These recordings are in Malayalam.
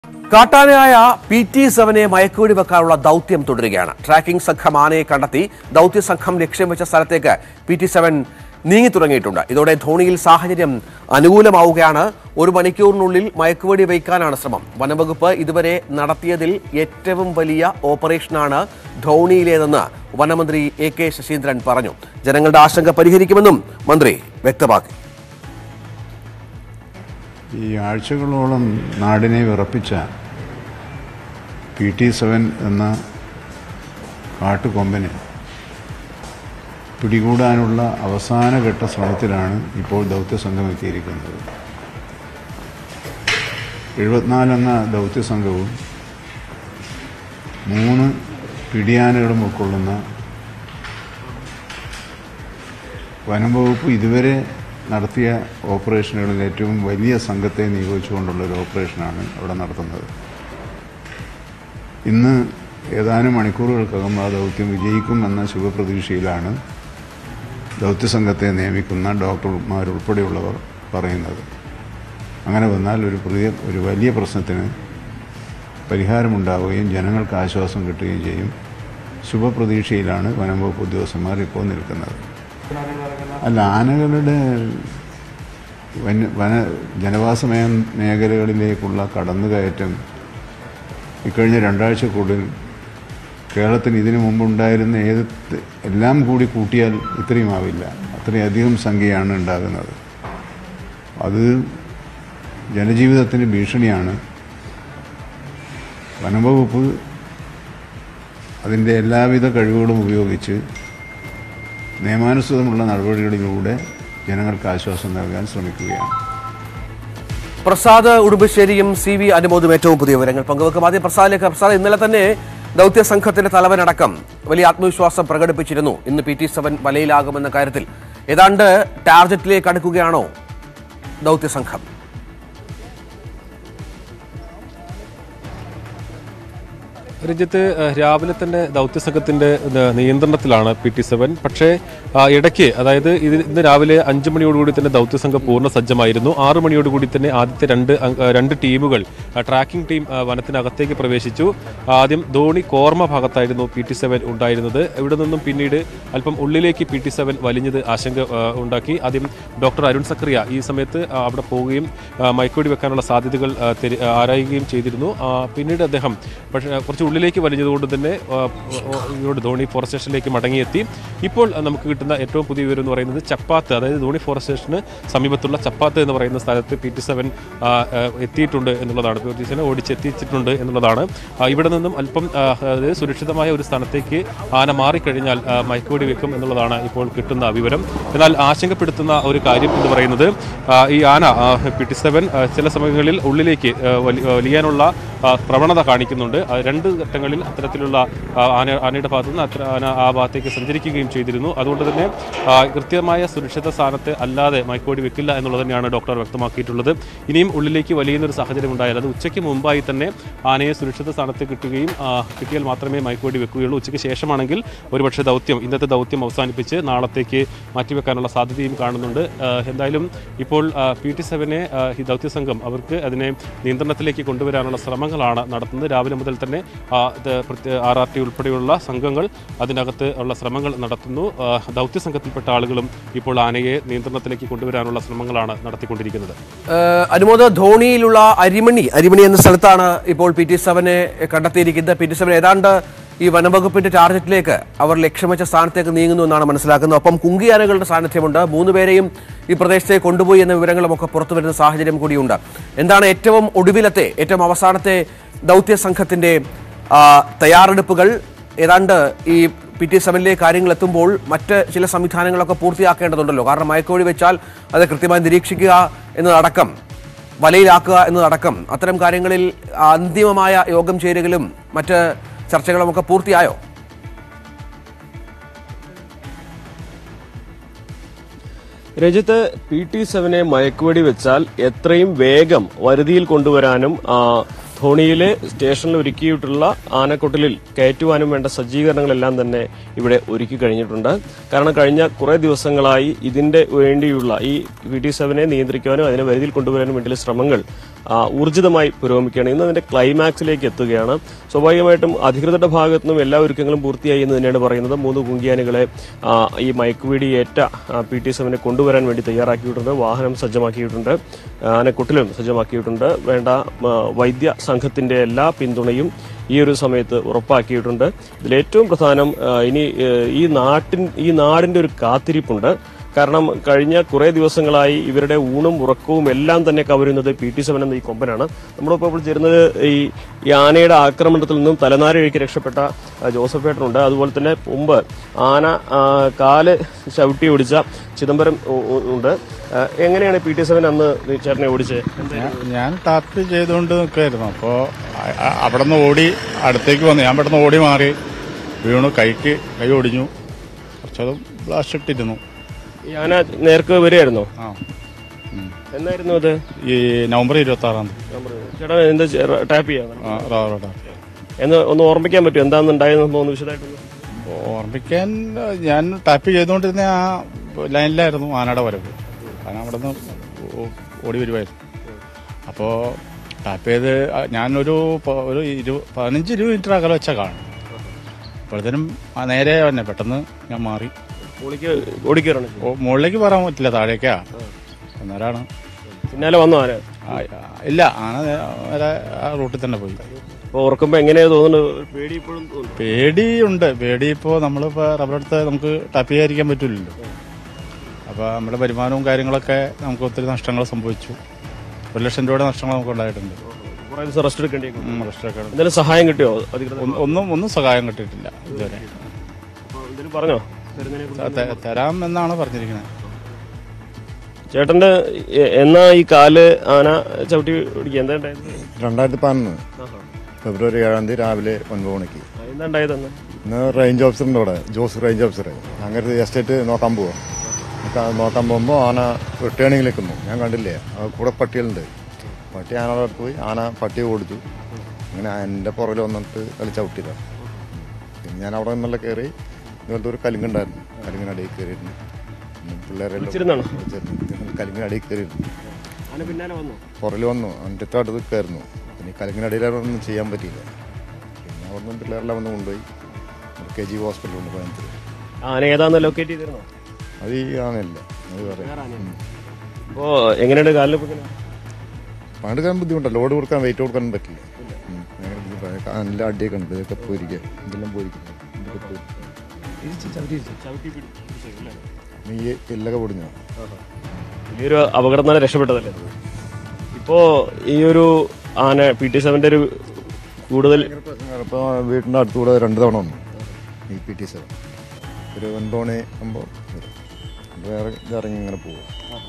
കാട്ടാനയായ പി ടി സെവനെ മയക്കുവെടി വെക്കാനുള്ള ദൗത്യം തുടരുകയാണ് ട്രാക്കിംഗ് സംഘം ആനയെ കണ്ടെത്തി ദൗത്യ സംഘം ലക്ഷ്യം വെച്ച സ്ഥലത്തേക്ക് പി ടി സെവൻ നീങ്ങി തുടങ്ങിയിട്ടുണ്ട് ഇതോടെ ധോണിയിൽ സാഹചര്യം അനുകൂലമാവുകയാണ് ഒരു മണിക്കൂറിനുള്ളിൽ മയക്കുവെടി വയ്ക്കാനാണ് ശ്രമം വനംവകുപ്പ് ഇതുവരെ നടത്തിയതിൽ ഏറ്റവും വലിയ ഓപ്പറേഷനാണ് ധോണിയിലേതെന്ന് വനമന്ത്രി എ കെ ശശീന്ദ്രൻ പറഞ്ഞു ജനങ്ങളുടെ ആശങ്ക പരിഹരിക്കുമെന്നും മന്ത്രി വ്യക്തമാക്കി ഈ ആഴ്ചകളോളം നാടിനെ വിറപ്പിച്ച പി ടി സെവൻ എന്ന കാട്ടുകൊമ്പന് പിടികൂടാനുള്ള അവസാനഘട്ട ശ്രമത്തിലാണ് ഇപ്പോൾ ദൗത്യസംഘം എത്തിയിരിക്കുന്നത് എഴുപത്തിനാലെന്ന ദൗത്യസംഘവും മൂന്ന് പിടിയാനകളും ഉൾക്കൊള്ളുന്ന വനം വകുപ്പ് ഇതുവരെ നടത്തിയ ഓപ്പറേഷനുകളിൽ ഏറ്റവും വലിയ സംഘത്തെ നിയോഗിച്ചുകൊണ്ടുള്ള ഒരു ഓപ്പറേഷനാണ് അവിടെ നടത്തുന്നത് ഇന്ന് ഏതാനും മണിക്കൂറുകൾക്കകം ആ ദൗത്യം വിജയിക്കുമെന്ന ശുഭപ്രതീക്ഷയിലാണ് ദൗത്യസംഘത്തെ നിയമിക്കുന്ന ഡോക്ടർമാരുൾപ്പെടെയുള്ളവർ പറയുന്നത് അങ്ങനെ വന്നാൽ ഒരു പുതിയ ഒരു വലിയ പ്രശ്നത്തിന് പരിഹാരമുണ്ടാവുകയും ജനങ്ങൾക്ക് ആശ്വാസം കിട്ടുകയും ചെയ്യും ശുഭപ്രതീക്ഷയിലാണ് വനം വകുപ്പ് ഉദ്യോഗസ്ഥന്മാർ ഇപ്പോൾ നിൽക്കുന്നത് അല്ല ആനകളുടെ വന്യ വന ജനവാസ മേ മേഖലകളിലേക്കുള്ള കടന്നുകയറ്റം ഇക്കഴിഞ്ഞ രണ്ടാഴ്ചക്കുള്ളിൽ കേരളത്തിന് ഇതിനു മുമ്പുണ്ടായിരുന്ന ഏത് ത- എല്ലാം കൂടി കൂട്ടിയാൽ ഇത്രയും ആവില്ല അത്രയധികം സംഖ്യയാണ് ഉണ്ടാകുന്നത് അത് ജനജീവിതത്തിന് ഭീഷണിയാണ് വനംവകുപ്പ് അതിൻ്റെ എല്ലാവിധ കഴിവുകളും ഉപയോഗിച്ച് നിയമാനുസൃതമുള്ള നടപടികളിലൂടെ ജനങ്ങൾക്ക് ആശ്വാസം നൽകാൻ ശ്രമിക്കുകയാണ് പ്രസാദ് ഉടുമ്പശ്ശേരിയും സി വി അനുമോദും ഏറ്റവും പുതിയ വിവരങ്ങൾ പങ്കുവെക്കും ആദ്യം പ്രസാദിലേക്ക് പ്രസാദ് ഇന്നലെ തന്നെ ദൗത്യ സംഘത്തിന്റെ തലവനടക്കം വലിയ ആത്മവിശ്വാസം പ്രകടിപ്പിച്ചിരുന്നു ഇന്ന് പി ടി സെവൻ വലയിലാകുമെന്ന കാര്യത്തിൽ ഏതാണ്ട് ടാർഗറ്റിലേക്ക് അടുക്കുകയാണോ ദൗത്യ സംഘം രഞ്ജിത്ത് ഏഹ്, രാവിലെ തന്നെ ദൗത്യസംഘത്തിന്റെ ഏഹ്, നിയന്ത്രണത്തിലാണ് പി ടി സെവൻ പക്ഷേ ആ, ഇടയ്ക്ക് അതായത് ഇത് ഇന്ന് രാവിലെ അഞ്ചു മണിയോടുകൂടി തന്നെ ദൗത്യസംഘം പൂർണ്ണ സജ്ജമായിരുന്നു ആറു മണിയോടുകൂടി തന്നെ ആദ്യത്തെ രണ്ട് അംഗ- രണ്ട് ടീമുകൾ ആ, ട്രാക്കിംഗ് ടീം ആ, വനത്തിനകത്തേക്ക് പ്രവേശിച്ചു ആദ്യം ധോണി കോർമ ഭാഗത്തായിരുന്നു പി ടി സെവൻ ഉണ്ടായിരുന്നത് ഇവിടെ നിന്നും പിന്നീട് അല്പം ഉള്ളിലേക്ക് പി ടി സെവൻ വലിഞ്ഞത് ആശങ്ക ആ, ഉണ്ടാക്കി ആദ്യം ഡോക്ടർ അരുൺ സക്രിയ ഈ സമയത്ത് ആ, അവിടെ പോവുകയും ആ, മയക്കുവെടി വെക്കാനുള്ള സാധ്യതകൾ ആ, തെരി- ആരായുകയും ചെയ്തിരുന്നു ആ, പിന്നീട് അദ്ദേഹം പക്ഷേ കുറച്ച് ഉള്ളിലേക്ക് വലിഞ്ഞതുകൊണ്ട് തന്നെ ആ, ഓ, ഇങ്ങോട്ട് ധോണി ഫോറസ്റ്റ് സ്റ്റേഷനിലേക്ക് മടങ്ങിയെത്തി ഇപ്പോൾ ആ, നമുക്ക് കിട്ടുന്ന ഏറ്റവും പുതിയ വിവരം എന്ന് പറയുന്നത് ചപ്പാത്ത് അതായത് ധോണി ഫോറസ്റ്റ് സ്റ്റേഷന് സമീപത്തുള്ള ചപ്പാത്ത് എന്ന് പറയുന്ന സ്ഥലത്ത് പി ടി സെവൻ എത്തിയിട്ടുണ്ട് എന്നുള്ളതാണ് പി ടി സെവൻ ഓടിച്ചെത്തിച്ചിട്ടുണ്ട് എന്നുള്ളതാണ് ആ, ഇവിടെ നിന്നും അല്പം ആ, അതായത് സുരക്ഷിതമായ ഒരു സ്ഥലത്തേക്ക് ആന മാറിക്കഴിഞ്ഞാൽ ആ, മയക്കുവെടി വെക്കും എന്നുള്ളതാണ് ഇപ്പോൾ കിട്ടുന്ന വിവരം എന്നാൽ ആശങ്കപ്പെടുത്തുന്ന ഒരു കാര്യം എന്ന് പറയുന്നത് ആ, ഈ ആന പി ടി സെവൻ ചില സമയങ്ങളിൽ ഉള്ളിലേക്ക് ആ, വലി- വലിയാനുള്ള ആ, പ്രവണത കാണിക്കുന്നുണ്ട് ആ, രണ്ട് ഘട്ടങ്ങളിൽ അത്തരത്തിലുള്ള ആ, ആന ആനയുടെ ഭാഗത്തു നിന്ന് അത്ര ആന ആ ഭാഗത്തേക്ക് സഞ്ചരിക്കുകയും ചെയ്തിരുന്നു അതുകൊണ്ട് തന്നെ ആ, കൃത്യമായ സുരക്ഷിത സ്ഥാനത്ത് അല്ലാതെ മയക്കുവെടി വെക്കില്ല എന്നുള്ളത് തന്നെയാണ് ഡോക്ടർ വ്യക്തമാക്കിയിട്ടുള്ളത് ഇനിയും ഉള്ളിലേക്ക് വലിയുന്ന ഒരു സാഹചര്യം ഉണ്ടായാൽ അത് ഉച്ചയ്ക്ക് മുമ്പായി തന്നെ ആനയെ സുരക്ഷിത സ്ഥാനത്ത് കിട്ടുകയും ആ, കിട്ടിയാൽ മാത്രമേ മയക്കുവെടി വെക്കുകയുള്ളൂ ഉച്ചയ്ക്ക് ശേഷമാണെങ്കിൽ ഒരുപക്ഷെ ദൗത്യം ഇന്നത്തെ ദൗത്യം അവസാനിപ്പിച്ച് നാളത്തേക്ക് മാറ്റിവെക്കാനുള്ള സാധ്യതയും കാണുന്നുണ്ട് ആ, എന്തായാലും ഇപ്പോൾ പി ടി സെവനെ ഈ ദൗത്യ സംഘം അവർക്ക് അതിനെ നിയന്ത്രണത്തിലേക്ക് കൊണ്ടുവരാനുള്ള ശ്രമങ്ങളാണ് നടത്തുന്നത് രാവിലെ മുതൽ തന്നെ ആർ ആർ ടി ഉൾപ്പെടെയുള്ള സംഘങ്ങൾ അതിനകത്ത് ഉള്ള ശ്രമങ്ങൾ നടത്തുന്നു ആ, ദൗത്യ സംഘത്തിൽപ്പെട്ട ആളുകളും ഇപ്പോൾ ആനയെ നിയന്ത്രണത്തിലേക്ക് കൊണ്ടുവരാനുള്ള ശ്രമങ്ങളാണ് നടത്തിക്കൊണ്ടിരിക്കുന്നത് ഏഹ് അനുമോദ് ധോണിയിലുള്ള അരിമണി അരിമണി എന്ന സ്ഥലത്താണ് ഇപ്പോൾ പി ടി സെവനെ കണ്ടെത്തിയിരിക്കുന്നത് പി ടി സെവൻ ഏതാണ്ട് ഈ വനംവകുപ്പിന്റെ ടാർഗറ്റിലേക്ക് അവർ ലക്ഷ്യം വെച്ച സ്ഥാനത്തേക്ക് നീങ്ങുന്നു എന്നാണ് മനസ്സിലാക്കുന്നത് ഒപ്പം കുങ്കിയാനകളുടെ സാന്നിധ്യമുണ്ട് മൂന്ന് പേരെയും ഈ പ്രദേശത്തേക്ക് കൊണ്ടുപോയി എന്ന വിവരങ്ങളുമൊക്കെ പുറത്തു വരുന്ന സാഹചര്യം കൂടിയുണ്ട് എന്താണ് ഏറ്റവും ഒടുവിലത്തെ ഏറ്റവും അവസാനത്തെ ദൗത്യ സംഘത്തിന്റെ ആ, തയ്യാറെടുപ്പുകൾ ഏതാണ്ട് ഈ പി ടി സെവനിലെ കാര്യങ്ങൾ എത്തുമ്പോൾ മറ്റ് ചില സംവിധാനങ്ങളൊക്കെ പൂർത്തിയാക്കേണ്ടതുണ്ടല്ലോ കാരണം മയക്കുവഴി വെച്ചാൽ അത് കൃത്യമായി നിരീക്ഷിക്കുക എന്നതടക്കം വലയിലാക്കുക എന്നതടക്കം അത്തരം കാര്യങ്ങളിൽ അന്തിമമായ യോഗം ചേരുകലും മറ്റ് ചർച്ചകളുമൊക്കെ പൂർത്തിയായോ രജിത്ത് പി ടി സെവനെ മയക്കുവെടി വെച്ചാൽ എത്രയും വേഗം വരുതിയിൽ കൊണ്ടുവരാനും ആ, ധോണിയിലെ സ്റ്റേഷനിൽ ഒരുക്കിയിട്ടുള്ള ആനക്കൊട്ടിലിൽ കയറ്റുവാനും വേണ്ട സജ്ജീകരണങ്ങളെല്ലാം തന്നെ ഇവിടെ ഒരുക്കി കഴിഞ്ഞിട്ടുണ്ട് കാരണം കഴിഞ്ഞ കുറെ ദിവസങ്ങളായി ഇതിന്റെ വേണ്ടിയുള്ള ഈ വി ടി സെവനെ നിയന്ത്രിക്കുവാനും അതിനെ വരുതിയിൽ കൊണ്ടുവരാനും വേണ്ടിയുള്ള ശ്രമങ്ങൾ ആ, ഊർജിതമായി പുരോഗമിക്കുകയാണ് ഇന്ന് അതിന്റെ ക്ലൈമാക്സിലേക്ക് എത്തുകയാണ് സ്വാഭാവികമായിട്ടും അധികൃതരുടെ ഭാഗത്തു നിന്നും എല്ലാ ഒരുക്കങ്ങളും പൂർത്തിയായി എന്ന് തന്നെയാണ് പറയുന്നത് മൂന്ന് കുങ്കിയാനികളെ ആ, ഈ മയക്കുവെടി ഏറ്റ പി ടി സെവനെ കൊണ്ടുവരാൻ വേണ്ടി തയ്യാറാക്കിയിട്ടുണ്ട് വാഹനം സജ്ജമാക്കിയിട്ടുണ്ട് ആനക്കൊട്ടിലും സജ്ജമാക്കിയിട്ടുണ്ട് വേണ്ട ആ, വൈദ്യ സംഘത്തിന്റെ എല്ലാ പിന്തുണയും ഈ ഒരു സമയത്ത് ഉറപ്പാക്കിയിട്ടുണ്ട് ഇതിലേറ്റവും പ്രധാനം ആ, ഇനി ഏ, ഈ നാട്ടിൻ ഈ നാടിന്റെ ഒരു കാത്തിരിപ്പുണ്ട് കാരണം കഴിഞ്ഞ കുറെ ദിവസങ്ങളായി ഇവരുടെ ഊണും ഉറക്കവും എല്ലാം തന്നെ കവരുന്നത് പി ടി സെവൻ എന്ന ഈ കൊമ്പനാണ് നമ്മളിപ്പോൾ ഇപ്പോൾ ചേരുന്നത് ഈ ഈ ആനയുടെ ആക്രമണത്തിൽ നിന്നും തലനാരിഴയ്ക്ക് രക്ഷപ്പെട്ട ആ, ജോസഫ് ഏട്ടനുണ്ട് അതുപോലെ തന്നെ മുമ്പ് ആന ആ, കാല് ചവിട്ടി ഓടിച്ച ചിദംബരം ഉ- ഉ- ഉണ്ട് ആ, എങ്ങനെയാണ് പി ടി സെവൻ അന്ന് ഈ ചേട്ടനെ ഓടിച്ചത് ഞാൻ- ഞാൻ ടാപ്പ് ചെയ്തുകൊണ്ട് നിൽക്കുമായിരുന്നു അപ്പോൾ അവിടെ നിന്ന് ഓടി അടുത്തേക്ക് വന്നു ഞാൻ പെട്ടെന്ന് ഓടി മാറി വീണു കൈക്ക് കൈ ഒടിഞ്ഞു കുറച്ചതും ബ്ലാസ്റ്റ് ഇട്ടിരുന്നു ഈ ആന നേർക്ക് വരികയായിരുന്നോ ആ ഉം. എന്നായിരുന്നു അത് ഈ നവംബർ ഇരുപത്തി ആറാം തീയതി ചേട്ടാ എന്താ ടാപ്പ് ചെയ്യാൻ ആ, റാവറ ടാപ്പ്. എന്ന് ഒന്ന് ഓർമ്മിക്കാൻ പറ്റും എന്താണെന്ന് ഉണ്ടായെന്ന് തോന്നുന്നു വിശദമായിട്ടൊന്ന് ഓർമ്മിക്കാൻ ഞാൻ ടാപ്പ് ചെയ്തുകൊണ്ടിരുന്ന ആ ലൈനിലായിരുന്നു ആനയുടെ വരവ് കാരണം അവിടെ നിന്ന് ഓടി വരുമായിരുന്നു അപ്പോൾ ടാപ്പ് ചെയ്ത് ആ ഞാനൊരു പ- ഒരു ഇരു പതിനഞ്ച് ഇരുപത് മീറ്റർ അകലെ വെച്ചാൽ കാണും അപ്പോഴത്തേനും ആ നേരെ തന്നെ പെട്ടെന്ന് ഞാൻ മാറി ഓടിക്ക് ഓടിക്കയറാണ് ഓ, മുകളിലേക്ക് പറയാൻ പറ്റില്ല താഴേക്കാ അന്നേരമാണ് പിന്നാലെ വന്നു ആന ആ, ആ, ഇല്ല ആന നേ- നേരെ ആ റൂട്ടിൽ തന്നെ പോയി അപ്പൊ ഓർക്കുമ്പോ എങ്ങനെയാ തോന്നുന്നത് പേടി ഇപ്പോഴും തോന്നുന്നു പേടിയുണ്ട് പേടി ഇപ്പോൾ നമ്മളിപ്പോൾ റബ്ബർ എടുത്ത് നമുക്ക് ടാപ്പ് ചെയ്യാതിരിക്കാൻ പറ്റില്ലല്ലോ അപ്പോൾ നമ്മുടെ വരുമാനവും കാര്യങ്ങളൊക്കെ നമുക്ക് ഒത്തിരി നഷ്ടങ്ങൾ സംഭവിച്ചു ഒരു ലക്ഷം രൂപയുടെ നഷ്ടങ്ങൾ നമുക്ക് ഉണ്ടായിട്ടുണ്ട് കുറെ ദിവസം റെസ്റ്റ് എടുക്കേണ്ടി വന്നു. ഉം, റെസ്റ്റൊക്കെ എന്തെങ്കിലും സഹായം കിട്ടിയോ അധികൃതർ ഒന്നും- ഒന്നും ഒന്നും സഹായം കിട്ടിയിട്ടില്ല ഇതുവരെ അപ്പൊ എന്തെങ്കിലും പറഞ്ഞോ തരുന്നതിനെ കുറിച്ച്? ത- തരാം എന്നാണ് പറഞ്ഞിരിക്കുന്നത് ചേട്ടന്റെ എ- എന്നാ ഈ കാല് ആന ചവിട്ടി പിടിക്കുക എന്താ ഉണ്ടായത് രണ്ടായിരത്തി പതിനൊന്ന് ഫെബ്രുവരി ഏഴാം തീയതി രാവിലെ ഒൻപത് മണിക്ക് ആ, എന്താ ഉണ്ടായതെന്ന് ഇന്ന് റേഞ്ച് ഓഫീസറിൻ്റെ അവിടെ ജോസ് റേഞ്ച് ഓഫീസർ അങ്ങനെ എസ്റ്റേറ്റ് നോക്കാൻ പോവാം നോക്കാൻ- നോക്കാൻ പോകുമ്പോൾ ആന റിട്ടേണിങ്ങിൽ നിൽക്കുന്നു ഞാൻ കണ്ടില്ലേ ആ കൂടെ പട്ടികളുണ്ട് പട്ടി ആനയുടെ അടുത്ത് പോയി ആന പട്ടിയെ ഓടിച്ചു അങ്ങനെ എൻ്റെ പുറകിൽ വന്നിട്ട് കളി ചവിട്ടിയതാണ് പിന്നെ ഞാൻ അവിടെ നിന്നുള്ള കയറി ഇതുപോലത്തെ ഒരു കലിങ്ങുണ്ടായിരുന്നു കലിങ്ങിനടിയിൽ കയറിയിരുന്നു പിന്നെ പിള്ളേരെല്ലാം വിളിച്ചിരുന്നാണോ? വിളിച്ചിരുന്നു. കലിങ്ങിനടിയിൽ കയറിയിരുന്നു ആന പിന്നാലെ വന്നു പുറകിൽ വന്നു അവൻ്റെ അടുത്ത് കയറുന്നു പിന്നെ ഈ കലങ്ങിനടിയിലൊന്നും ചെയ്യാൻ പറ്റിയില്ല പിന്നെ അവിടുന്ന് പിള്ളേരെല്ലാം വന്ന് കൊണ്ടുപോയി കെ ജി ഹോസ്പിറ്റലുണ്ട് കോയമ്പത്തൂർ ആന ഏതാന്ന് ലൊക്കേറ്റ് ചെയ്തിരുന്നോ അത് ഈ ആനയല്ല അത് പറയാം അപ്പോ എങ്ങനെയുണ്ട് കാലിന് ഇപ്പൊ ഇങ്ങനെ? പണിയെടുക്കാൻ ബുദ്ധിമുട്ടല്ല ലോഡ് കൊടുക്കാൻ വെയിറ്റ് കൊടുക്കാനും പറ്റില്ല ഉം. ഭയങ്കര ബുദ്ധിമുട്ടാണ്. കാലിലെ അടിയൊക്കെ ഉണ്ട് ഇതൊക്കെ പോയിരിക്കുക ഇതെല്ലാം പോയിരിക്കുന്നു ഇതൊക്കെ പോയി ചവിട്ടി പിടിച്ചു അല്ലേ? ഈ എല്ലൊക്കെ പൊടിഞ്ഞു വലിയൊരു അപകടം തന്നെ രക്ഷപ്പെട്ടതല്ലേ ഇപ്പോ ഈ ഒരു ആന പി ടി സെവന്റെ ഒരു കൂടുതൽ ഇപ്പോൾ വീടിൻ്റെ അടുത്തുകൂടെ രണ്ട് തവണ വന്നു ഈ പി ടി സെവൻ ഒരു ഒൻപത് മണി ആകുമ്പോൾ വേറെ ഇറങ്ങി ഇങ്ങനെ പോകും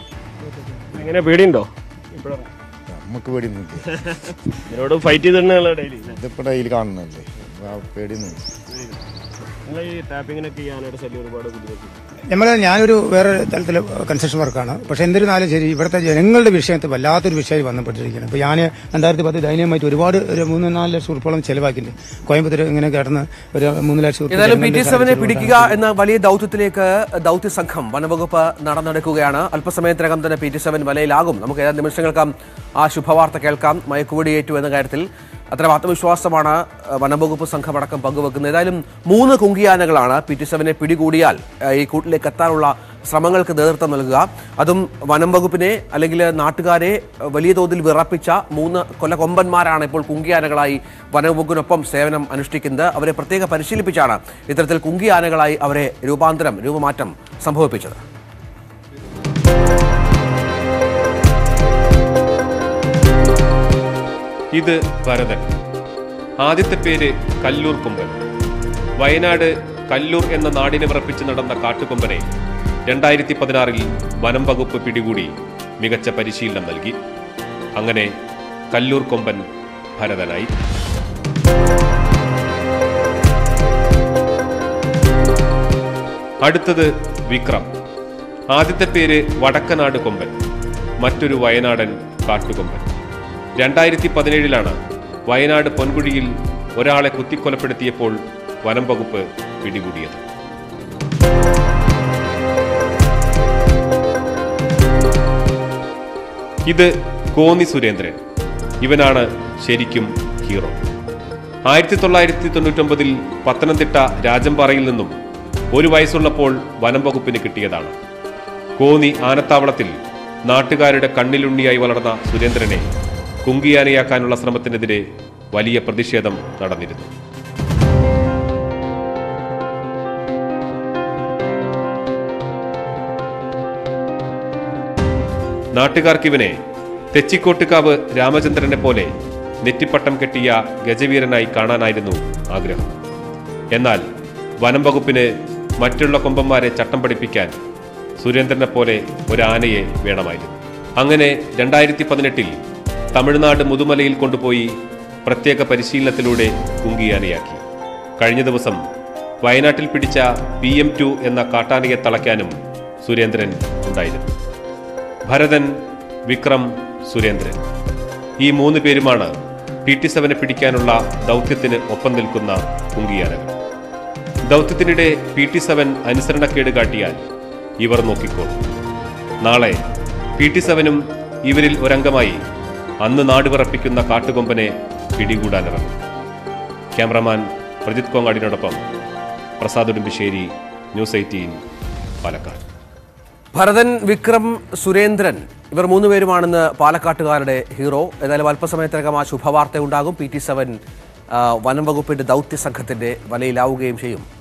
എങ്ങനെ പേടിയുണ്ടോ ഇപ്പോഴും നമുക്ക് പേടിയൊന്നുമില്ല ഇതിനോട് ഫൈറ്റ് ചെയ്തിട്ടുള്ള ഡെയിലി ഇതിപ്പോൾ ഡെയിലി കാണുന്നതല്ലേ ആ പേടിയൊന്നുമില്ല നിങ്ങൾ ഈ ടാപ്പിങ്ങിനൊക്കെ ഈ ആനയുടെ ശല്യം ഒരുപാട് ബുദ്ധിമുട്ടുണ്ട് നമ്മൾ ഞാനൊരു വേറെ തലത്തിൽ കൺസ്ട്രക്ഷൻ വർക്കാണ് പക്ഷെ എന്നിരുന്നാലും ശരി ഇവിടുത്തെ ജനങ്ങളുടെ വിഷയത്തിൽ വല്ലാത്തൊരു വിഷയം വന്നപ്പെട്ടിരിക്കുന്നത് ഇപ്പോൾ ഞാൻ രണ്ടായിരത്തി പത്ത് ദയനീയമായിട്ട് ഒരുപാട് ഒരു മൂന്ന് നാല് ലക്ഷം ഉറുപ്പോളം ചെലവാക്കിയിട്ടുണ്ട് കോയമ്പത്തൂർ ഇങ്ങനെ കിടന്ന് ഒരു മൂന്ന് ലക്ഷം ഉറുപ്പിക ഏതായാലും പി ടി ജനങ്ങളുടെ സെവനെ കാര്യത്തിൽ പിടിക്കുക എന്ന വലിയ ദൗത്യത്തിലേക്ക് ദൗത്യ സംഘം വനവകുപ്പ് നടന്നെടുക്കുകയാണ് അല്പസമയത്തിനകം തന്നെ പി ടി സെവൻ വലയിലാകും നമുക്ക് ഏതാനും നിമിഷങ്ങൾക്കാം ആ ശുഭവാർത്ത കേൾക്കാം മയക്കുവെടിയേറ്റു എന്ന കാര്യത്തിൽ അത്തരം ആത്മവിശ്വാസമാണ് അഹ്, വനംവകുപ്പ് സംഘമടക്കം പങ്കുവെക്കുന്നത് ഏതായാലും മൂന്ന് കുങ്കിയാനകളാണ് പി ടി സെവനെ പിടികൂടിയാൽ അഹ്, ഈ കൂട്ടിലേക്ക് എത്താനുള്ള ശ്രമങ്ങൾക്ക് നേതൃത്വം നൽകുക അതും വനം വകുപ്പിനെ അല്ലെങ്കിൽ നാട്ടുകാരെ അഹ്, വലിയ തോതിൽ വിറപ്പിച്ച മൂന്ന് കൊല്ലകൊമ്പന്മാരാണ് ഇപ്പോൾ കുങ്കിയാനകളായി വനവകുപ്പിനൊപ്പം സേവനം അനുഷ്ഠിക്കുന്നത് അവരെ പ്രത്യേക പരിശീലിപ്പിച്ചാണ് ഇത്തരത്തിൽ കുങ്കിയാനകളായി അവരെ രൂപാന്തരം രൂപമാറ്റം സംഭവിപ്പിച്ചത് ഇത് ഭരതൻ ആദ്യത്തെ പേര് കല്ലൂർ കൊമ്പൻ വയനാട് കല്ലൂർ എന്ന നാടിനെ വിറപ്പിച്ച് നടന്ന കാട്ടുകൊമ്പനെ രണ്ടായിരത്തി പതിനാറിൽ വനം വകുപ്പ് പിടികൂടി മികച്ച പരിശീലനം നൽകി അങ്ങനെ കല്ലൂർ കൊമ്പൻ ഭരതനായി അടുത്തത് വിക്രം ആദ്യത്തെ പേര് വടക്കനാട് കൊമ്പൻ മറ്റൊരു വയനാടൻ കാട്ടുകൊമ്പൻ രണ്ടായിരത്തി പതിനേഴിലാണ് വയനാട് പൊൻകുഴിയിൽ ഒരാളെ കുത്തിക്കൊലപ്പെടുത്തിയപ്പോൾ വനം വകുപ്പ് പിടികൂടിയത് ഇത് കോന്നി സുരേന്ദ്രൻ ഇവനാണ് ശരിക്കും ഹീറോ ആയിരത്തി തൊള്ളായിരത്തി തൊണ്ണൂറ്റൊമ്പതിൽ പത്തനംതിട്ട രാജംപാറയിൽ നിന്നും ഒരു വയസ്സുള്ളപ്പോൾ വനം വകുപ്പിന് കിട്ടിയതാണ് കോന്നി ആനത്താവളത്തിൽ നാട്ടുകാരുടെ കണ്ണിലുണ്ണിയായി വളർന്ന സുരേന്ദ്രനെ കുങ്കിയാനയാക്കാനുള്ള ശ്രമത്തിനെതിരെ വലിയ പ്രതിഷേധം നടന്നിരുന്നു നാട്ടുകാർക്കിവനെ തെച്ചിക്കോട്ടുകാവ് രാമചന്ദ്രനെ പോലെ നെറ്റിപ്പട്ടം കെട്ടിയ ഗജവീരനായി കാണാനായിരുന്നു ആഗ്രഹം എന്നാൽ വനം വകുപ്പിന് മറ്റുള്ള കൊമ്പന്മാരെ ചട്ടം പഠിപ്പിക്കാൻ സുരേന്ദ്രനെ പോലെ ഒരു ആനയെ വേണമായിരുന്നു അങ്ങനെ രണ്ടായിരത്തി പതിനെട്ടിൽ തമിഴ്നാട് മുതുമലയിൽ കൊണ്ടുപോയി പ്രത്യേക പരിശീലനത്തിലൂടെ കുങ്കിയാനയാക്കി കഴിഞ്ഞ ദിവസം വയനാട്ടിൽ പിടിച്ച പി എം ടു എന്ന കാട്ടാനയെ തളയ്ക്കാനും സുരേന്ദ്രൻ ഉണ്ടായിരുന്നു ഭരതൻ വിക്രം സുരേന്ദ്രൻ ഈ മൂന്ന് പേരുമാണ് ടി ടി സെവനെ പിടിക്കാനുള്ള ദൗത്യത്തിന് ഒപ്പം നിൽക്കുന്ന കുങ്കിയാനകൾ ദൗത്യത്തിനിടെ പി ടി സെവൻ അനുസരണക്കേട് കാട്ടിയാൽ ഇവർ നോക്കിക്കോളും നാളെ പി ടി സെവനും ഇവരിൽ ഒരംഗമായി അന്ന് നാടുവിറപ്പിക്കുന്ന കാട്ടുകൊമ്പനെ പിടികൂടാനിറങ്ങും ക്യാമറമാൻ പ്രജിത് കോങ്ങാടിനോടൊപ്പം പ്രസാദ് ഉടുമ്പിശ്ശേരി ന്യൂസ് എയ്റ്റീൻ പാലക്കാട് ഭരതൻ വിക്രം സുരേന്ദ്രൻ ഇവർ മൂന്നുപേരുമാണെന്ന് പാലക്കാട്ടുകാരുടെ ഹീറോ ഏതായാലും അല്പസമയത്തിനകം ആ ശുഭവാർത്ത ഉണ്ടാകും പി ടി സെവൻ വനം വകുപ്പിന്റെ ദൗത്യ സംഘത്തിന്റെ വലയിലാവുകയും ചെയ്യും